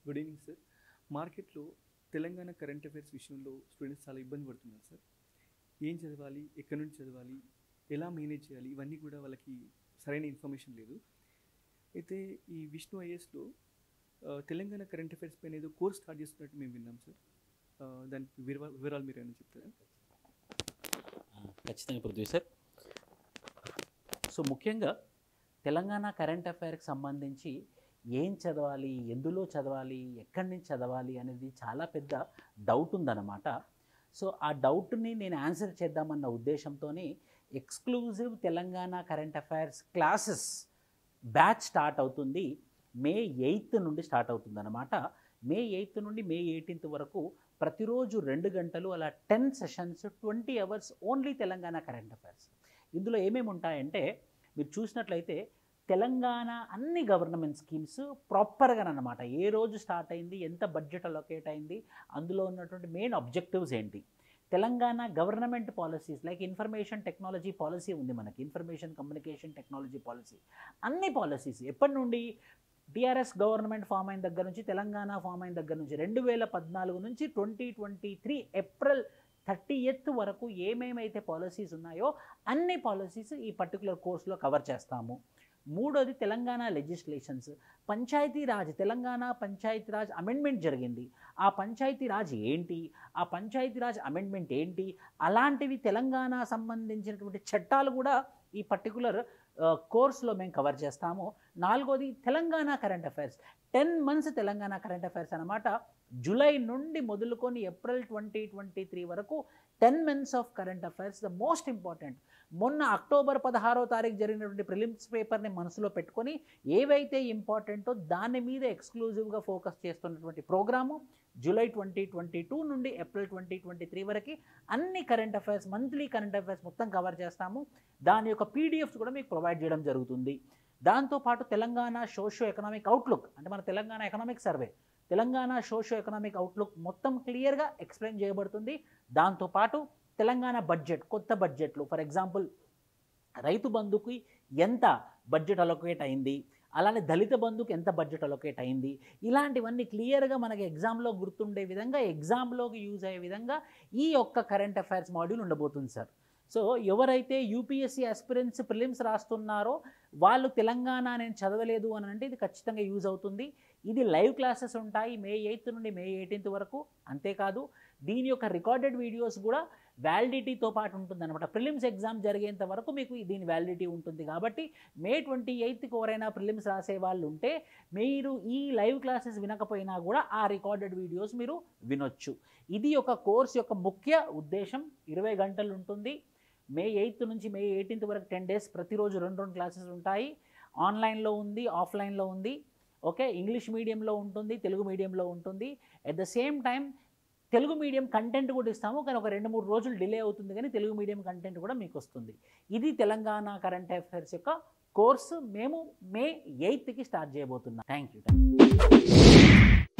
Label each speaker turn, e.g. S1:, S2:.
S1: good evening sir మార్కెట్లో Telangana current affairs విషయంలో students చాలా ఇబ్బంది పడుతున్నారు సార్ ఏం చదవాలి ఎక్కడి నుంచి చదవాలి ఎలా మేనేజ్ చేయాలి ఇవన్నీ కూడా వాళ్ళకి సరైన ఇన్ఫర్మేషన్ లేదు అయితే ఈ విష్ణు ఐఎస్లో తెలంగాణ కరెంట్ అఫైర్స్ పైన ఏదో కోర్స్ స్టార్ట్ చేస్తున్నట్టు మేము విన్నాం సార్ ఆ, దానికి వివరా- వివరాలు మీరు ఏమైనా చెప్తారా
S2: ఆ, ఖచ్చితంగా పృథ్వీ సార్ సో ముఖ్యంగా తెలంగాణ కరెంట్ అఫైర్కి సంబంధించి ఏం చదవాలి ఎందులో చదవాలి ఎక్కడి నుంచి చదవాలి అనేది చాలా పెద్ద డౌట్ ఉందన్నమాట సో ఆ డౌట్ని నేను ఆన్సర్ చేద్దామన్న ఉద్దేశంతో exclusive Telangana current affairs classes batch start అవుతుంది మే ఎయిత్ నుండి స్టార్ట్ అవుతుంది అనమాట మే ఎయిత్ నుండి మే ఎయిటీన్త్ వరకు ప్రతిరోజు రెండు గంటలు అలా ten sessions twenty hours only Telangana current affairs ఇందులో ఏమేమి ఉంటాయంటే మీరు చూసినట్లయితే తెలంగాణ అన్ని గవర్నమెంట్ స్కీమ్స్ ప్రాపర్గా అనమాట ఏ రోజు స్టార్ట్ అయింది ఎంత బడ్జెట్ అలొకేట్ అయింది అందులో ఉన్నటువంటి మెయిన్ ఆబ్జెక్టివ్స్ ఏంటి Telangana government policies like information technology policy ఉంది మనకి ఇన్ఫర్మేషన్ కమ్యూనికేషన్ టెక్నాలజీ పాలసీ అన్ని పాలసీస్ ఎప్పటి నుండి టీఆర్ఎస్ గవర్నమెంట్ ఫామ్ అయిన దగ్గర నుంచి తెలంగాణ ఫామ్ అయిన దగ్గర నుంచి రెండు వేల పద్నాలుగు నుంచి twenty twenty three April thirtieth వరకు ఏమేమైతే పాలసీస్ ఉన్నాయో అన్ని పాలసీస్ ఈ పర్టికులర్ కోర్సులో కవర్ చేస్తాము మూడోది తెలంగాణ లెజిస్లేషన్స్ పంచాయతీ రాజ్ తెలంగాణ పంచాయతీ రాజ్ అమెండ్మెంట్ జరిగింది ఆ పంచాయతీ రాజ్ ఏంటి ఆ పంచాయతీ రాజ్ అమెండ్మెంట్ ఏంటి అలాంటివి తెలంగాణ సంబంధించినటువంటి చట్టాలు కూడా ఈ పర్టికులర్ కోర్సులో మేము కవర్ చేస్తాము నాలుగోది Telangana current affairs ten months Telangana current affairs అనమాట జూలై నుండి మొదలుకొని ఏప్రిల్ ట్వంటీ ట్వంటీ త్రీ వరకు ten months of current affairs the most important మొన్న అక్టోబర్ పదహారో తారీఖు జరిగినటువంటి ప్రిలిమ్స్ పేపర్ని మనసులో పెట్టుకొని ఏవైతే ఇంపార్టెంటో దాని మీద ఎక్స్క్లూజివ్గా ఫోకస్ చేస్తున్నటువంటి programme July twenty twenty two నుండి ఏప్రిల్ ట్వంటీ ట్వంటీ త్రీ వరకు అన్ని current affairs monthly current affairs మొత్తం కవర్ చేస్తాము దాని యొక్క పీడిఎఫ్స్ కూడా మీకు ప్రొవైడ్ చేయడం జరుగుతుంది దాంతోపాటు తెలంగాణ సోషియో ఎకనామిక్ అవుట్లుక్ అంటే మన Telangana economic survey Telangana socio economic outlook మొత్తం క్లియర్గా ఎక్స్ప్లెయిన్ చేయబడుతుంది దాంతోపాటు తెలంగాణ బడ్జెట్ కొత్త బడ్జెట్లు ఫర్ ఎగ్జాంపుల్ రైతు బంధుకి ఎంత బడ్జెట్ అలొకేట్ అయింది అలానే దళిత బంధుకి ఎంత బడ్జెట్ అలొకేట్ అయింది ఇలాంటివన్నీ క్లియర్గా మనకి ఎగ్జామ్లో గుర్తుండే విధంగా ఎగ్జామ్లోకి యూజ్ అయ్యే విధంగా ఈ యొక్క కరెంట్ అఫైర్స్ మాడ్యూల్ ఉండబోతుంది సార్ సో ఎవరైతే యూపీఎస్సీ ఆస్పిరెంట్స్ ప్రిలిమ్స్ రాస్తున్నారో వాళ్ళు తెలంగాణ నేను చదవలేదు అని అంటే ఇది ఖచ్చితంగా యూజ్ అవుతుంది ఇది లైవ్ క్లాసెస్ ఉంటాయి మే ఎయిత్ నుండి మే ఎయిటీన్త్ వరకు అంతేకాదు దీని యొక్క రికార్డెడ్ వీడియోస్ కూడా వ్యాలిడిటీతో పాటు ఉంటుంది అనమాట ప్రిలిమ్స్ ఎగ్జామ్ జరిగేంత వరకు మీకు దీని వ్యాలిడిటీ ఉంటుంది కాబట్టి మే ట్వంటీ ఎయిత్కి ఎవరైనా ప్రిలిమ్స్ రాసే వాళ్ళు ఉంటే మీరు ఈ లైవ్ క్లాసెస్ వినకపోయినా కూడా ఆ రికార్డెడ్ వీడియోస్ మీరు వినొచ్చు ఇది ఒక కోర్స్ యొక్క ముఖ్య ఉద్దేశం ఇరవై గంటలు ఉంటుంది మే ఎయిత్ నుంచి మే ఎయిటీన్త్ వరకు టెన్ డేస్ ప్రతిరోజు రెండు రెండు క్లాసెస్ ఉంటాయి ఆన్లైన్లో ఉంది ఆఫ్లైన్లో ఉంది ఓకే ఇంగ్లీష్ మీడియంలో ఉంటుంది తెలుగు మీడియంలో ఉంటుంది at the same time Telugu medium content కూడా ఇస్తాము కానీ ఒక రెండు మూడు రోజులు డిలే అవుతుంది కానీ తెలుగు మీడియం కంటెంట్ కూడా మీకు వస్తుంది ఇది తెలంగాణ కరెంట్ అఫైర్స్ యొక్క కోర్సు మేము మే ఎయిత్కి స్టార్ట్ చేయబోతున్నాం థ్యాంక్ యూ